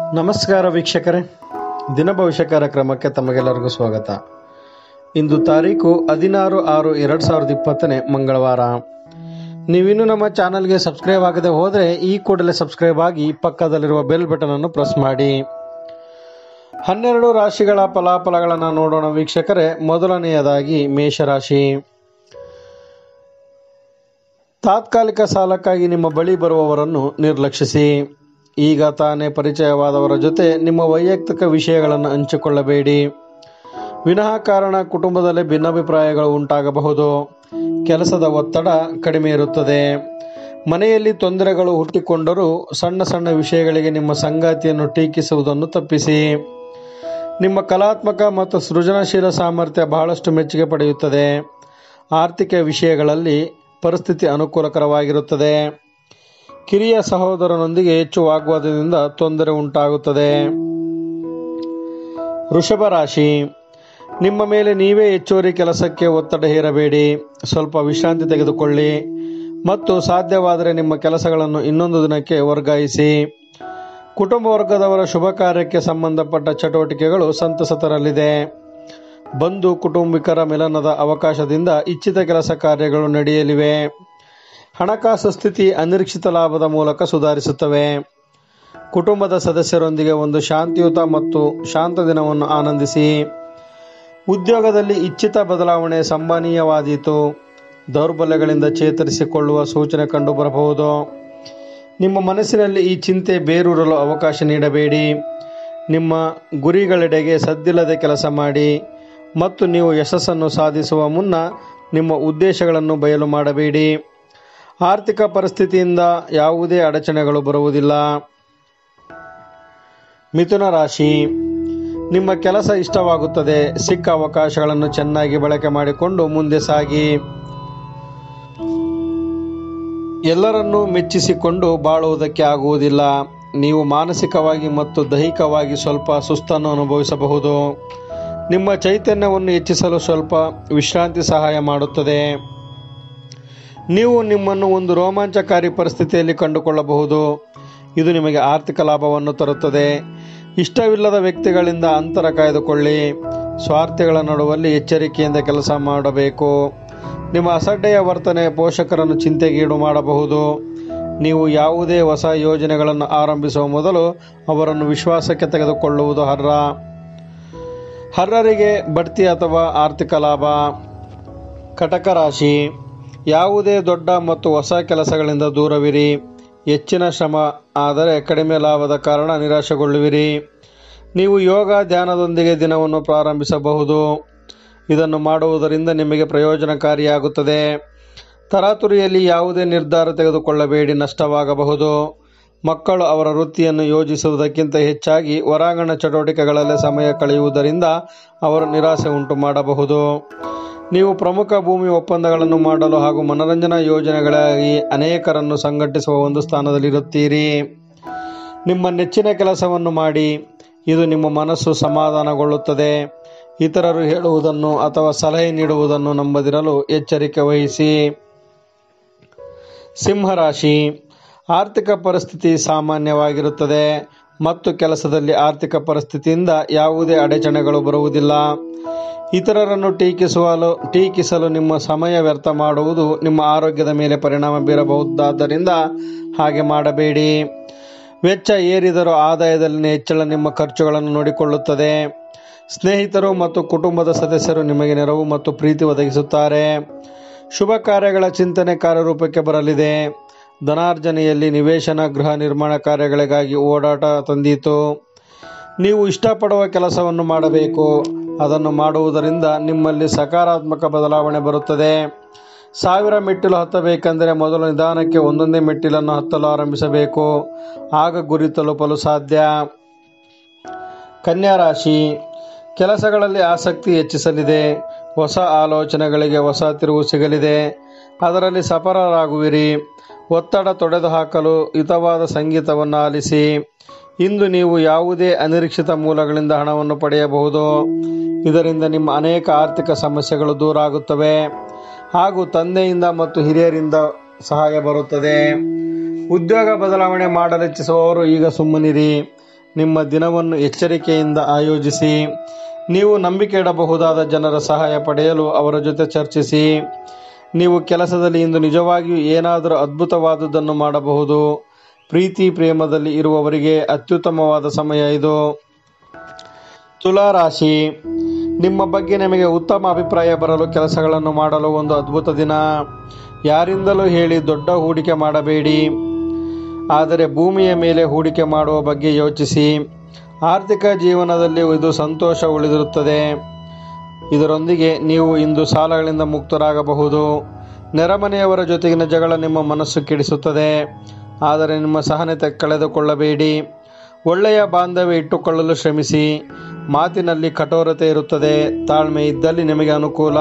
ನಮಸ್ಕಾರ ವೀಕ್ಷಕರೇ ದಿನ ಭವಿಷ್ಯ ಕಾರ್ಯಕ್ರಮಕ್ಕೆ ತಮಗೆಲ್ಲರಿಗೂ ಸ್ವಾಗತ ಇಂದು ತಾರೀಕು ಹದಿನಾರು ಆರು ಎರಡು ಸಾವಿರದ ಇಪ್ಪತ್ತನೇ ಮಂಗಳವಾರ ನೀವಿನ್ನೂ ನಮ್ಮ ಚಾನಲ್ಗೆ ಸಬ್ಸ್ಕ್ರೈಬ್ ಆಗದೆ ಹೋದರೆ ಈ ಕೂಡಲೇ ಸಬ್ಸ್ಕ್ರೈಬ್ ಆಗಿ ಪಕ್ಕದಲ್ಲಿರುವ ಬೆಲ್ ಬಟನ್ ಅನ್ನು ಪ್ರೆಸ್ ಮಾಡಿ ಹನ್ನೆರಡು ರಾಶಿಗಳ ಫಲಾಫಲಗಳನ್ನು ನೋಡೋಣ ವೀಕ್ಷಕರೇ ಮೊದಲನೆಯದಾಗಿ ಮೇಷರಾಶಿ ತಾತ್ಕಾಲಿಕ ಸಾಲಕ್ಕಾಗಿ ನಿಮ್ಮ ಬಳಿ ಬರುವವರನ್ನು ನಿರ್ಲಕ್ಷಿಸಿ ಈಗ ತಾನೇ ಪರಿಚಯವಾದವರ ಜೊತೆ ನಿಮ್ಮ ವೈಯಕ್ತಿಕ ವಿಷಯಗಳನ್ನು ಹಂಚಿಕೊಳ್ಳಬೇಡಿ ವಿನಾಕಾರಣ ಕುಟುಂಬದಲ್ಲಿ ಭಿನ್ನಾಭಿಪ್ರಾಯಗಳು ಉಂಟಾಗಬಹುದು ಕೆಲಸದ ಒತ್ತಡ ಕಡಿಮೆ ಇರುತ್ತದೆ ಮನೆಯಲ್ಲಿ ತೊಂದರೆಗಳು ಹುಟ್ಟಿಕೊಂಡರೂ ಸಣ್ಣ ಸಣ್ಣ ವಿಷಯಗಳಿಗೆ ನಿಮ್ಮ ಸಂಗಾತಿಯನ್ನು ಟೀಕಿಸುವುದನ್ನು ತಪ್ಪಿಸಿ ನಿಮ್ಮ ಕಲಾತ್ಮಕ ಮತ್ತು ಸೃಜನಶೀಲ ಸಾಮರ್ಥ್ಯ ಬಹಳಷ್ಟು ಮೆಚ್ಚುಗೆ ಪಡೆಯುತ್ತದೆ ಆರ್ಥಿಕ ವಿಷಯಗಳಲ್ಲಿ ಪರಿಸ್ಥಿತಿ ಅನುಕೂಲಕರವಾಗಿರುತ್ತದೆ ಕಿರಿಯ ಸಹೋದರನೊಂದಿಗೆ ಹೆಚ್ಚು ವಾಗ್ವಾದದಿಂದ ತೊಂದರೆ ಉಂಟಾಗುತ್ತದೆ ವೃಷಭ ರಾಶಿ ನಿಮ್ಮ ಮೇಲೆ ನೀವೇ ಹೆಚ್ಚುವರಿ ಕೆಲಸಕ್ಕೆ ಒತ್ತಡ ಹೇರಬೇಡಿ ಸ್ವಲ್ಪ ವಿಶ್ರಾಂತಿ ತೆಗೆದುಕೊಳ್ಳಿ ಮತ್ತು ಸಾಧ್ಯವಾದರೆ ನಿಮ್ಮ ಕೆಲಸಗಳನ್ನು ಇನ್ನೊಂದು ದಿನಕ್ಕೆ ವರ್ಗಾಯಿಸಿ ಕುಟುಂಬ ವರ್ಗದವರ ಶುಭ ಕಾರ್ಯಕ್ಕೆ ಸಂಬಂಧಪಟ್ಟ ಚಟುವಟಿಕೆಗಳು ಸಂತಸ ತರಲಿದೆ ಬಂಧು ಕುಟುಂಬಿಕರ ಮಿಲನದ ಅವಕಾಶದಿಂದ ಇಚ್ಛಿತ ಕೆಲಸ ಕಾರ್ಯಗಳು ನಡೆಯಲಿವೆ ಹಣಕಾಸು ಸ್ಥಿತಿ ಅನಿರೀಕ್ಷಿತ ಲಾಭದ ಮೂಲಕ ಸುಧಾರಿಸುತ್ತವೆ ಕುಟುಂಬದ ಸದಸ್ಯರೊಂದಿಗೆ ಒಂದು ಶಾಂತಿಯುತ ಮತ್ತು ಶಾಂತ ದಿನವನ್ನು ಆನಂದಿಸಿ ಉದ್ಯೋಗದಲ್ಲಿ ಇಚ್ಛಿತ ಬದಲಾವಣೆ ಸಂಭವನೀಯವಾದೀತು ದೌರ್ಬಲ್ಯಗಳಿಂದ ಚೇತರಿಸಿಕೊಳ್ಳುವ ಸೂಚನೆ ಕಂಡುಬರಬಹುದು ನಿಮ್ಮ ಮನಸ್ಸಿನಲ್ಲಿ ಈ ಚಿಂತೆ ಬೇರೂರಲು ಅವಕಾಶ ನೀಡಬೇಡಿ ನಿಮ್ಮ ಗುರಿಗಳೆಡೆಗೆ ಸದ್ದಿಲ್ಲದೆ ಕೆಲಸ ಮಾಡಿ ಮತ್ತು ನೀವು ಯಶಸ್ಸನ್ನು ಸಾಧಿಸುವ ಮುನ್ನ ನಿಮ್ಮ ಉದ್ದೇಶಗಳನ್ನು ಬಯಲು ಮಾಡಬೇಡಿ ಆರ್ಥಿಕ ಪರಿಸ್ಥಿತಿಯಿಂದ ಯಾವುದೇ ಅಡಚಣೆಗಳು ಬರುವುದಿಲ್ಲ ಮಿಥುನ ರಾಶಿ ನಿಮ್ಮ ಕೆಲಸ ಇಷ್ಟವಾಗುತ್ತದೆ ಸಿಕ್ಕ ಅವಕಾಶಗಳನ್ನು ಚೆನ್ನಾಗಿ ಬಳಕೆ ಮಾಡಿಕೊಂಡು ಮುಂದೆ ಸಾಗಿ ಎಲ್ಲರನ್ನೂ ಮೆಚ್ಚಿಸಿಕೊಂಡು ಬಾಳುವುದಕ್ಕೆ ಆಗುವುದಿಲ್ಲ ನೀವು ಮಾನಸಿಕವಾಗಿ ಮತ್ತು ದೈಹಿಕವಾಗಿ ಸ್ವಲ್ಪ ಸುಸ್ತನ್ನು ಅನುಭವಿಸಬಹುದು ನಿಮ್ಮ ಚೈತನ್ಯವನ್ನು ಹೆಚ್ಚಿಸಲು ಸ್ವಲ್ಪ ವಿಶ್ರಾಂತಿ ಸಹಾಯ ಮಾಡುತ್ತದೆ ನೀವು ನಿಮ್ಮನ್ನು ಒಂದು ರೋಮಾಂಚಕಾರಿ ಪರಿಸ್ಥಿತಿಯಲ್ಲಿ ಕಂಡುಕೊಳ್ಳಬಹುದು ಇದು ನಿಮಗೆ ಆರ್ಥಿಕ ಲಾಭವನ್ನು ತರುತ್ತದೆ ಇಷ್ಟವಿಲ್ಲದ ವ್ಯಕ್ತಿಗಳಿಂದ ಅಂತರ ಕಾಯ್ದುಕೊಳ್ಳಿ ಸ್ವಾರ್ಥಿಗಳ ನಡುವಲ್ಲಿ ಎಚ್ಚರಿಕೆಯಿಂದ ಕೆಲಸ ಮಾಡಬೇಕು ನಿಮ್ಮ ಅಸಡ್ಡೆಯ ವರ್ತನೆ ಪೋಷಕರನ್ನು ಚಿಂತೆಗೀಡು ಮಾಡಬಹುದು ನೀವು ಯಾವುದೇ ಹೊಸ ಯೋಜನೆಗಳನ್ನು ಆರಂಭಿಸುವ ಮೊದಲು ಅವರನ್ನು ವಿಶ್ವಾಸಕ್ಕೆ ತೆಗೆದುಕೊಳ್ಳುವುದು ಅರ್ಹ ಅರ್ಹರಿಗೆ ಬಡ್ತಿ ಅಥವಾ ಆರ್ಥಿಕ ಲಾಭ ಕಟಕ ರಾಶಿ ಯಾವುದೇ ದೊಡ್ಡ ಮತ್ತು ಹೊಸ ಕೆಲಸಗಳಿಂದ ದೂರವಿರಿ ಹೆಚ್ಚಿನ ಶ್ರಮ ಆದರೆ ಕಡಿಮೆ ಲಾಭದ ಕಾರಣ ನಿರಾಶೆಗೊಳ್ಳುವಿರಿ ನೀವು ಯೋಗ ಧ್ಯಾನದೊಂದಿಗೆ ದಿನವನ್ನು ಪ್ರಾರಂಭಿಸಬಹುದು ಇದನ್ನು ಮಾಡುವುದರಿಂದ ನಿಮಗೆ ಪ್ರಯೋಜನಕಾರಿಯಾಗುತ್ತದೆ ತರಾತುರಿಯಲ್ಲಿ ಯಾವುದೇ ನಿರ್ಧಾರ ತೆಗೆದುಕೊಳ್ಳಬೇಡಿ ನಷ್ಟವಾಗಬಹುದು ಮಕ್ಕಳು ಅವರ ವೃತ್ತಿಯನ್ನು ಯೋಜಿಸುವುದಕ್ಕಿಂತ ಹೆಚ್ಚಾಗಿ ಹೊರಾಂಗಣ ಚಟುವಟಿಕೆಗಳಲ್ಲಿ ಸಮಯ ಕಳೆಯುವುದರಿಂದ ಅವರು ನಿರಾಸೆ ಉಂಟು ಮಾಡಬಹುದು ನೀವು ಪ್ರಮುಖ ಭೂಮಿ ಒಪ್ಪಂದಗಳನ್ನು ಮಾಡಲು ಹಾಗೂ ಮನರಂಜನಾ ಯೋಜನೆಗಳಾಗಿ ಅನೇಕರನ್ನು ಸಂಘಟಿಸುವ ಒಂದು ಸ್ಥಾನದಲ್ಲಿರುತ್ತೀರಿ ನಿಮ್ಮ ನೆಚ್ಚಿನ ಕೆಲಸವನ್ನು ಮಾಡಿ ಇದು ನಿಮ್ಮ ಮನಸ್ಸು ಸಮಾಧಾನಗೊಳ್ಳುತ್ತದೆ ಇತರರು ಹೇಳುವುದನ್ನು ಅಥವಾ ಸಲಹೆ ನೀಡುವುದನ್ನು ನಂಬದಿರಲು ಎಚ್ಚರಿಕೆ ವಹಿಸಿ ಸಿಂಹರಾಶಿ ಆರ್ಥಿಕ ಪರಿಸ್ಥಿತಿ ಸಾಮಾನ್ಯವಾಗಿರುತ್ತದೆ ಮತ್ತು ಕೆಲಸದಲ್ಲಿ ಆರ್ಥಿಕ ಪರಿಸ್ಥಿತಿಯಿಂದ ಯಾವುದೇ ಅಡಚಣೆಗಳು ಬರುವುದಿಲ್ಲ ಇತರರನ್ನು ಟೀಕಿಸುವಲು ಟೀಕಿಸಲು ನಿಮ್ಮ ಸಮಯ ವ್ಯರ್ಥ ಮಾಡುವುದು ನಿಮ್ಮ ಆರೋಗ್ಯದ ಮೇಲೆ ಪರಿಣಾಮ ಬೀರಬಹುದಾದ್ದರಿಂದ ಹಾಗೆ ಮಾಡಬೇಡಿ ವೆಚ್ಚ ಏರಿದರೂ ಆದಾಯದಲ್ಲಿನ ಹೆಚ್ಚಳ ನಿಮ್ಮ ಖರ್ಚುಗಳನ್ನು ನೋಡಿಕೊಳ್ಳುತ್ತದೆ ಸ್ನೇಹಿತರು ಮತ್ತು ಕುಟುಂಬದ ಸದಸ್ಯರು ನಿಮಗೆ ನೆರವು ಮತ್ತು ಪ್ರೀತಿ ಒದಗಿಸುತ್ತಾರೆ ಶುಭ ಕಾರ್ಯಗಳ ಚಿಂತನೆ ಕಾರ್ಯರೂಪಕ್ಕೆ ಬರಲಿದೆ ಧನಾರ್ಜನೆಯಲ್ಲಿ ನಿವೇಶನ ಗೃಹ ನಿರ್ಮಾಣ ಕಾರ್ಯಗಳಿಗಾಗಿ ಓಡಾಟ ತಂದೀತು ನೀವು ಇಷ್ಟಪಡುವ ಕೆಲಸವನ್ನು ಮಾಡಬೇಕು ಅದನ್ನು ಮಾಡುವುದರಿಂದ ನಿಮ್ಮಲ್ಲಿ ಸಕಾರಾತ್ಮಕ ಬದಲಾವಣೆ ಬರುತ್ತದೆ ಸಾವಿರ ಮೆಟ್ಟಿಲು ಹತ್ತಬೇಕೆಂದರೆ ಮೊದಲು ನಿಧಾನಕ್ಕೆ ಒಂದೊಂದೇ ಮೆಟ್ಟಿಲನ್ನು ಹತ್ತಲು ಆರಂಭಿಸಬೇಕು ಆಗ ಗುರಿ ತಲುಪಲು ಸಾಧ್ಯ ಕನ್ಯಾ ರಾಶಿ ಕೆಲಸಗಳಲ್ಲಿ ಆಸಕ್ತಿ ಹೆಚ್ಚಿಸಲಿದೆ ಹೊಸ ಆಲೋಚನೆಗಳಿಗೆ ಹೊಸ ತಿರುವು ಸಿಗಲಿದೆ ಅದರಲ್ಲಿ ಸಫಲರಾಗುವಿರಿ ಒತ್ತಡ ತೊಡೆದು ಹಾಕಲು ಹಿತವಾದ ಸಂಗೀತವನ್ನು ಆಲಿಸಿ ಇಂದು ನೀವು ಯಾವುದೇ ಅನಿರೀಕ್ಷಿತ ಮೂಲಗಳಿಂದ ಹಣವನ್ನು ಪಡೆಯಬಹುದು ಇದರಿಂದ ನಿಮ್ಮ ಅನೇಕ ಆರ್ಥಿಕ ಸಮಸ್ಯೆಗಳು ದೂರ ಆಗುತ್ತವೆ ಹಾಗೂ ತಂದೆಯಿಂದ ಮತ್ತು ಹಿರಿಯರಿಂದ ಸಹಾಯ ಬರುತ್ತದೆ ಉದ್ಯೋಗ ಬದಲಾವಣೆ ಮಾಡಲಿಚ್ಛಿಸುವವರು ಈಗ ಸುಮ್ಮನಿರಿ ನಿಮ್ಮ ದಿನವನ್ನು ಎಚ್ಚರಿಕೆಯಿಂದ ಆಯೋಜಿಸಿ ನೀವು ನಂಬಿಕೆ ಇಡಬಹುದಾದ ಜನರ ಸಹಾಯ ಪಡೆಯಲು ಅವರ ಜೊತೆ ಚರ್ಚಿಸಿ ನೀವು ಕೆಲಸದಲ್ಲಿ ಇಂದು ನಿಜವಾಗಿಯೂ ಏನಾದರೂ ಅದ್ಭುತವಾದುದನ್ನು ಮಾಡಬಹುದು ಪ್ರೀತಿ ಪ್ರೇಮದಲ್ಲಿ ಇರುವವರಿಗೆ ಅತ್ಯುತ್ತಮವಾದ ಸಮಯ ಇದು ತುಲಾ ರಾಶಿ ನಿಮ್ಮ ಬಗ್ಗೆ ನಿಮಗೆ ಉತ್ತಮ ಅಭಿಪ್ರಾಯ ಬರಲು ಕೆಲಸಗಳನ್ನು ಮಾಡಲು ಒಂದು ಅದ್ಭುತ ದಿನ ಯಾರಿಂದಲೂ ಹೇಳಿ ದೊಡ್ಡ ಹೂಡಿಕೆ ಮಾಡಬೇಡಿ ಆದರೆ ಭೂಮಿಯ ಮೇಲೆ ಹೂಡಿಕೆ ಮಾಡುವ ಬಗ್ಗೆ ಯೋಚಿಸಿ ಆರ್ಥಿಕ ಜೀವನದಲ್ಲಿ ಇದು ಸಂತೋಷ ಉಳಿದಿರುತ್ತದೆ ಇದರೊಂದಿಗೆ ನೀವು ಇಂದು ಸಾಲಗಳಿಂದ ಮುಕ್ತರಾಗಬಹುದು ನೆರೆಮನೆಯವರ ಜೊತೆಗಿನ ಜಗಳ ನಿಮ್ಮ ಮನಸ್ಸು ಕೆಡಿಸುತ್ತದೆ ಆದರೆ ನಿಮ್ಮ ಸಹನತೆ ಕಳೆದುಕೊಳ್ಳಬೇಡಿ ಒಳ್ಳೆಯ ಬಾಂಧವ್ಯ ಇಟ್ಟುಕೊಳ್ಳಲು ಶ್ರಮಿಸಿ ಮಾತಿನಲ್ಲಿ ಕಠೋರತೆ ಇರುತ್ತದೆ ತಾಳ್ಮೆ ಇದ್ದಲ್ಲಿ ನಿಮಗೆ ಅನುಕೂಲ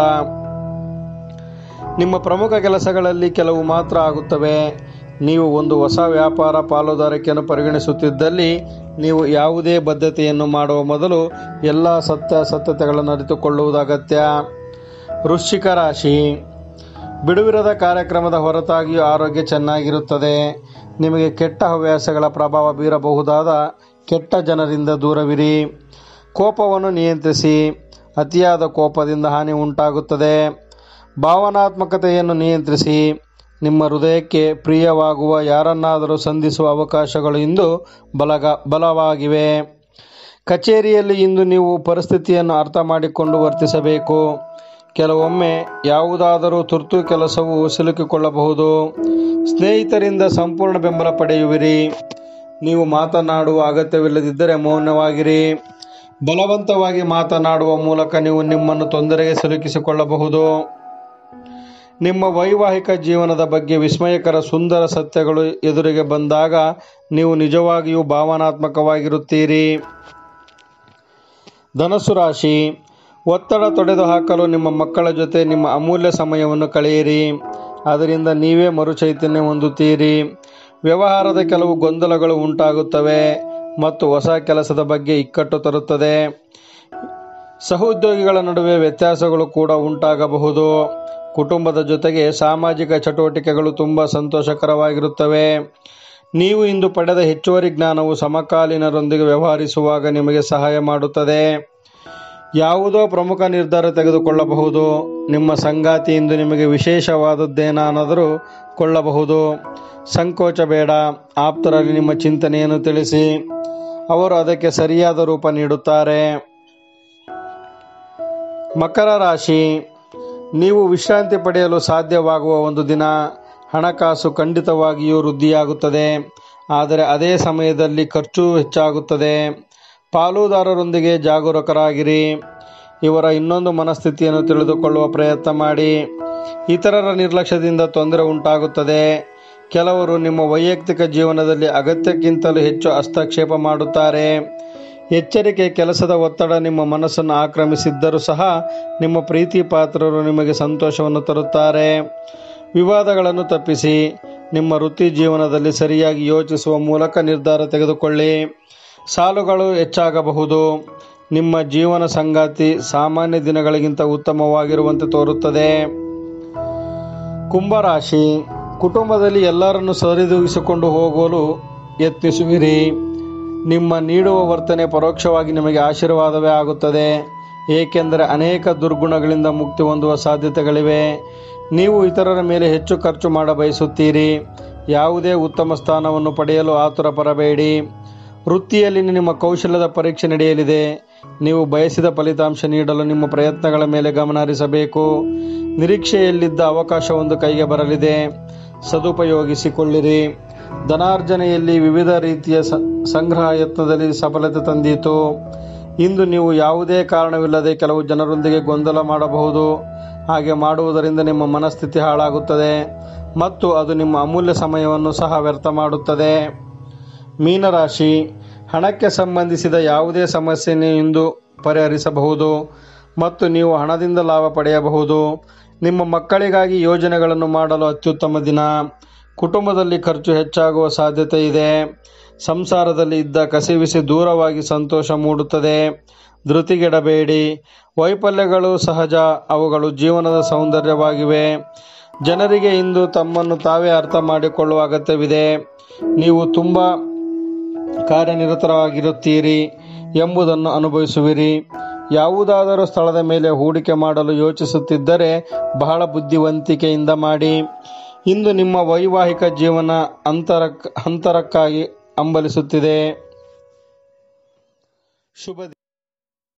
ನಿಮ್ಮ ಪ್ರಮುಖ ಕೆಲಸಗಳಲ್ಲಿ ಕೆಲವು ಮಾತ್ರ ಆಗುತ್ತವೆ ನೀವು ಒಂದು ಹೊಸ ವ್ಯಾಪಾರ ಪಾಲುದಾರಿಕೆಯನ್ನು ಪರಿಗಣಿಸುತ್ತಿದ್ದಲ್ಲಿ ನೀವು ಯಾವುದೇ ಬದ್ಧತೆಯನ್ನು ಮಾಡುವ ಮೊದಲು ಎಲ್ಲ ಸತ್ಯಾಸತ್ಯತೆಗಳನ್ನು ಅರಿತುಕೊಳ್ಳುವುದು ಅಗತ್ಯ ವೃಶ್ಚಿಕ ರಾಶಿ ಬಿಡುವಿರದ ಕಾರ್ಯಕ್ರಮದ ಹೊರತಾಗಿಯೂ ಆರೋಗ್ಯ ಚೆನ್ನಾಗಿರುತ್ತದೆ ನಿಮಗೆ ಕೆಟ್ಟ ಹವ್ಯಾಸಗಳ ಪ್ರಭಾವ ಬೀರಬಹುದಾದ ಕೆಟ್ಟ ಜನರಿಂದ ದೂರವಿರಿ ಕೋಪವನ್ನು ನಿಯಂತ್ರಿಸಿ ಅತಿಯಾದ ಕೋಪದಿಂದ ಹಾನಿ ಉಂಟಾಗುತ್ತದೆ ಭಾವನಾತ್ಮಕತೆಯನ್ನು ನಿಯಂತ್ರಿಸಿ ನಿಮ್ಮ ಹೃದಯಕ್ಕೆ ಪ್ರಿಯವಾಗುವ ಯಾರನ್ನಾದರೂ ಸಂಧಿಸುವ ಅವಕಾಶಗಳು ಇಂದು ಬಲಗ ಬಲವಾಗಿವೆ ಕಚೇರಿಯಲ್ಲಿ ಇಂದು ನೀವು ಪರಿಸ್ಥಿತಿಯನ್ನು ಅರ್ಥ ಮಾಡಿಕೊಂಡು ವರ್ತಿಸಬೇಕು ಕೆಲವೊಮ್ಮೆ ಯಾವುದಾದರೂ ತುರ್ತು ಕೆಲಸವು ಸಿಲುಕಿಕೊಳ್ಳಬಹುದು ಸ್ನೇಹಿತರಿಂದ ಸಂಪೂರ್ಣ ಬೆಂಬಲ ಪಡೆಯುವಿರಿ ನೀವು ಮಾತನಾಡುವ ಅಗತ್ಯವಿಲ್ಲದಿದ್ದರೆ ಮೌನವಾಗಿರಿ ಬಲವಂತವಾಗಿ ಮಾತನಾಡುವ ಮೂಲಕ ನೀವು ನಿಮ್ಮನ್ನು ತೊಂದರೆಗೆ ಸಿಲುಕಿಸಿಕೊಳ್ಳಬಹುದು ನಿಮ್ಮ ವೈವಾಹಿಕ ಜೀವನದ ಬಗ್ಗೆ ವಿಸ್ಮಯಕರ ಸುಂದರ ಸತ್ಯಗಳು ಎದುರಿಗೆ ಬಂದಾಗ ನೀವು ನಿಜವಾಗಿಯೂ ಭಾವನಾತ್ಮಕವಾಗಿರುತ್ತೀರಿ ಧನಸ್ಸು ರಾಶಿ ಒತ್ತಡ ತೊಡೆದುಹಾಕಲು ನಿಮ್ಮ ಮಕ್ಕಳ ಜೊತೆ ನಿಮ್ಮ ಅಮೂಲ್ಯ ಸಮಯವನ್ನು ಕಳೆಯಿರಿ ಅದರಿಂದ ನೀವೇ ಮರುಚೈತನ್ಯ ಹೊಂದುತ್ತೀರಿ ವ್ಯವಹಾರದ ಕೆಲವು ಗೊಂದಲಗಳು ಉಂಟಾಗುತ್ತವೆ ಮತ್ತು ಹೊಸ ಕೆಲಸದ ಬಗ್ಗೆ ಇಕ್ಕಟ್ಟು ತರುತ್ತದೆ ಸಹೋದ್ಯೋಗಿಗಳ ನಡುವೆ ವ್ಯತ್ಯಾಸಗಳು ಕೂಡ ಉಂಟಾಗಬಹುದು ಕುಟುಂಬದ ಜೊತೆಗೆ ಸಾಮಾಜಿಕ ಚಟುವಟಿಕೆಗಳು ತುಂಬ ಸಂತೋಷಕರವಾಗಿರುತ್ತವೆ ನೀವು ಇಂದು ಪಡೆದ ಹೆಚ್ಚುವರಿ ಜ್ಞಾನವು ಸಮಕಾಲೀನರೊಂದಿಗೆ ವ್ಯವಹರಿಸುವಾಗ ನಿಮಗೆ ಸಹಾಯ ಮಾಡುತ್ತದೆ ಯಾವುದೋ ಪ್ರಮುಖ ನಿರ್ಧಾರ ತೆಗೆದುಕೊಳ್ಳಬಹುದು ನಿಮ್ಮ ಸಂಗಾತಿ ಇಂದು ನಿಮಗೆ ವಿಶೇಷವಾದದ್ದೇನಾದರೂ ಕೊಳ್ಳಬಹುದು ಸಂಕೋಚ ಬೇಡ ಆಪ್ತರಲ್ಲಿ ನಿಮ್ಮ ಚಿಂತನೆಯನ್ನು ತಿಳಿಸಿ ಅವರು ಅದಕ್ಕೆ ಸರಿಯಾದ ರೂಪ ನೀಡುತ್ತಾರೆ ಮಕರ ರಾಶಿ ನೀವು ವಿಶ್ರಾಂತಿ ಪಡೆಯಲು ಸಾಧ್ಯವಾಗುವ ಒಂದು ದಿನ ಹಣಕಾಸು ಖಂಡಿತವಾಗಿಯೂ ವೃದ್ಧಿಯಾಗುತ್ತದೆ ಆದರೆ ಅದೇ ಸಮಯದಲ್ಲಿ ಖರ್ಚು ಹೆಚ್ಚಾಗುತ್ತದೆ ಪಾಲುದಾರರೊಂದಿಗೆ ಜಾಗರೂಕರಾಗಿರಿ ಇವರ ಇನ್ನೊಂದು ಮನಸ್ಥಿತಿಯನ್ನು ತಿಳಿದುಕೊಳ್ಳುವ ಪ್ರಯತ್ನ ಮಾಡಿ ಇತರರ ನಿರ್ಲಕ್ಷ್ಯದಿಂದ ತೊಂದರೆ ಉಂಟಾಗುತ್ತದೆ ಕೆಲವರು ನಿಮ್ಮ ವೈಯಕ್ತಿಕ ಜೀವನದಲ್ಲಿ ಅಗತ್ಯಕ್ಕಿಂತಲೂ ಹೆಚ್ಚು ಹಸ್ತಕ್ಷೇಪ ಮಾಡುತ್ತಾರೆ ಎಚ್ಚರಿಕೆ ಕೆಲಸದ ಒತ್ತಡ ನಿಮ್ಮ ಮನಸ್ಸನ್ನು ಆಕ್ರಮಿಸಿದ್ದರೂ ಸಹ ನಿಮ್ಮ ಪ್ರೀತಿ ಪಾತ್ರರು ನಿಮಗೆ ಸಂತೋಷವನ್ನು ತರುತ್ತಾರೆ ವಿವಾದಗಳನ್ನು ತಪ್ಪಿಸಿ ನಿಮ್ಮ ವೃತ್ತಿ ಜೀವನದಲ್ಲಿ ಸರಿಯಾಗಿ ಯೋಚಿಸುವ ಮೂಲಕ ನಿರ್ಧಾರ ತೆಗೆದುಕೊಳ್ಳಿ ಸಾಲುಗಳು ಹೆಚ್ಚಾಗಬಹುದು ನಿಮ್ಮ ಜೀವನ ಸಂಗಾತಿ ಸಾಮಾನ್ಯ ದಿನಗಳಿಗಿಂತ ಉತ್ತಮವಾಗಿರುವಂತೆ ತೋರುತ್ತದೆ ಕುಂಭರಾಶಿ ಕುಟುಂಬದಲ್ಲಿ ಎಲ್ಲರನ್ನು ಸರಿದೂಗಿಸಿಕೊಂಡು ಹೋಗಲು ಯತ್ನಿಸುವಿರಿ ನಿಮ್ಮ ನೀಡುವ ವರ್ತನೆ ಪರೋಕ್ಷವಾಗಿ ನಿಮಗೆ ಆಶೀರ್ವಾದವೇ ಆಗುತ್ತದೆ ಏಕೆಂದರೆ ಅನೇಕ ದುರ್ಗುಣಗಳಿಂದ ಮುಕ್ತಿ ಹೊಂದುವ ಸಾಧ್ಯತೆಗಳಿವೆ ನೀವು ಇತರರ ಮೇಲೆ ಹೆಚ್ಚು ಖರ್ಚು ಮಾಡ ಬಯಸುತ್ತೀರಿ ಯಾವುದೇ ಉತ್ತಮ ಸ್ಥಾನವನ್ನು ಪಡೆಯಲು ಆತುರ ಪಡಬೇಡಿ ವೃತ್ತಿಯಲ್ಲಿ ನಿಮ್ಮ ಕೌಶಲ್ಯದ ಪರೀಕ್ಷೆ ನಡೆಯಲಿದೆ ನೀವು ಬಯಸಿದ ಫಲಿತಾಂಶ ನೀಡಲು ನಿಮ್ಮ ಪ್ರಯತ್ನಗಳ ಮೇಲೆ ಗಮನ ಹರಿಸಬೇಕು ನಿರೀಕ್ಷೆಯಲ್ಲಿದ್ದ ಅವಕಾಶವೊಂದು ಕೈಗೆ ಬರಲಿದೆ ಸದುಪಯೋಗಿಸಿಕೊಳ್ಳಿರಿ ಧನಾರ್ಜನೆಯಲ್ಲಿ ವಿವಿಧ ರೀತಿಯ ಸ- ಸಂಗ್ರಹ ಯತ್ನದಲ್ಲಿ ಸಫಲತೆ ತಂದೀತು ಇಂದು ನೀವು ಯಾವುದೇ ಕಾರಣವಿಲ್ಲದೆ ಕೆಲವು ಜನರೊಂದಿಗೆ ಗೊಂದಲ ಮಾಡಬಹುದು ಹಾಗೆ ಮಾಡುವುದರಿಂದ ನಿಮ್ಮ ಮನಸ್ಥಿತಿ ಹಾಳಾಗುತ್ತದೆ ಮತ್ತು ಅದು ನಿಮ್ಮ ಅಮೂಲ್ಯ ಸಮಯವನ್ನು ಸಹ ವ್ಯರ್ಥ ಮಾಡುತ್ತದೆ ಮೀನರಾಶಿ ಹಣಕ್ಕೆ ಸಂಬಂಧಿಸಿದ ಯಾವುದೇ ಸಮಸ್ಯೆಯನ್ನು ಇಂದು ಪರಿಹರಿಸಬಹುದು ಮತ್ತು ನೀವು ಹಣದಿಂದ ಲಾಭ ಪಡೆಯಬಹುದು ನಿಮ್ಮ ಮಕ್ಕಳಿಗಾಗಿ ಯೋಜನೆಗಳನ್ನು ಮಾಡಲು ಅತ್ಯುತ್ತಮ ದಿನ ಕುಟುಂಬದಲ್ಲಿ ಖರ್ಚು ಹೆಚ್ಚಾಗುವ ಸಾಧ್ಯತೆ ಇದೆ ಸಂಸಾರದಲ್ಲಿ ಇದ್ದ ಕಸಿವಿಸಿ ದೂರವಾಗಿ ಸಂತೋಷ ಮೂಡುತ್ತದೆ ಧೃತಿಗೆಡಬೇಡಿ ವೈಫಲ್ಯಗಳು ಸಹಜ ಅವುಗಳು ಜೀವನದ ಸೌಂದರ್ಯವಾಗಿವೆ ಜನರಿಗೆ ಇಂದು ತಮ್ಮನ್ನು ತಾವೇ ಅರ್ಥ ಮಾಡಿಕೊಳ್ಳುವ ಅಗತ್ಯವಿದೆ ನೀವು ತುಂಬ ಕಾರ್ಯನಿರತರಾಗಿರುತ್ತೀರಿ ಎಂಬುದನ್ನು ಅನುಭವಿಸುವಿರಿ ಯಾವುದಾದರೂ ಸ್ಥಳದ ಮೇಲೆ ಹೂಡಿಕೆ ಮಾಡಲು ಯೋಚಿಸುತ್ತಿದ್ದರೆ ಬಹಳ ಬುದ್ಧಿವಂತಿಕೆಯಿಂದ ಮಾಡಿ ಇಂದು ನಿಮ್ಮ ವೈವಾಹಿಕ ಜೀವನ ಅಂತರಕ್ ಅಂತರಕ್ಕಾಗಿ ಹಂಬಲಿಸುತ್ತಿದೆ ಶುಭ